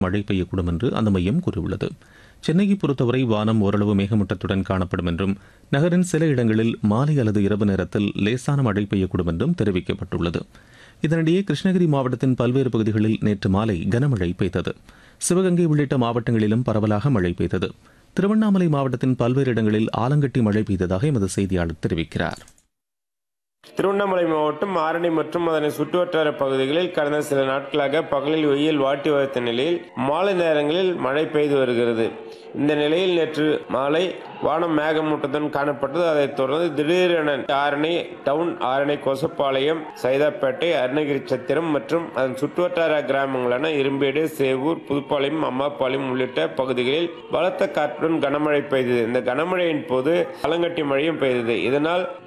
மழை பெய்யக்கூடும் என்று அந்த மையம் கூறியுள்ளது சென்னையை பொறுத்தவரை வானம் ஓரளவு மேகமூட்டத்துடன் காணப்படும் என்றும் நகரின் சில இடங்களில் மாலை அல்லது இரவு நேரத்தில் லேசான மழை பெய்யக்கூடும் என்றும் தெரிவிக்கப்பட்டுள்ளது இதனிடையே கிருஷ்ணகிரி மாவட்டத்தின் பல்வேறு பகுதிகளில் நேற்று மாலை கனமழை பெய்தது சிவகங்கை உள்ளிட்ட மாவட்டங்களிலும் பரவலாக மழை பெய்தது திருவண்ணாமலை மாவட்டத்தின் பல்வேறு இடங்களில் ஆலங்கட்டி மழை பெய்ததாக எமது செய்தியாளர் தெரிவிக்கிறார் திருவண்ணாமலை மாவட்டம் ஆரணி மற்றும் அதனை சுற்றுவட்டார பகுதிகளில் கடந்த சில நாட்களாக பகலில் வெயில் வாட்டி வளர்த்த நிலையில் மாலை நேரங்களில் மழை பெய்து வருகிறது இந்த நிலையில் நேற்று மாலை வானம் மேகமூட்டத்துடன் காணப்பட்டது அதைத் தொடர்ந்து திடீரென ஆரணி டவுன் ஆரணி கொசப்பாளையம் சைதாப்பேட்டை அருணகிரி சத்திரம் மற்றும் அதன் சுற்றுவட்டார கிராமங்களான இரும்பேடு சேவூர் புதுப்பாளையம் அம்மாபாளையம் உள்ளிட்ட பகுதிகளில் பலத்த காற்றுடன் கனமழை பெய்தது இந்த கனமழையின் போது ஆலங்கட்டி மழையும் பெய்தது இதனால்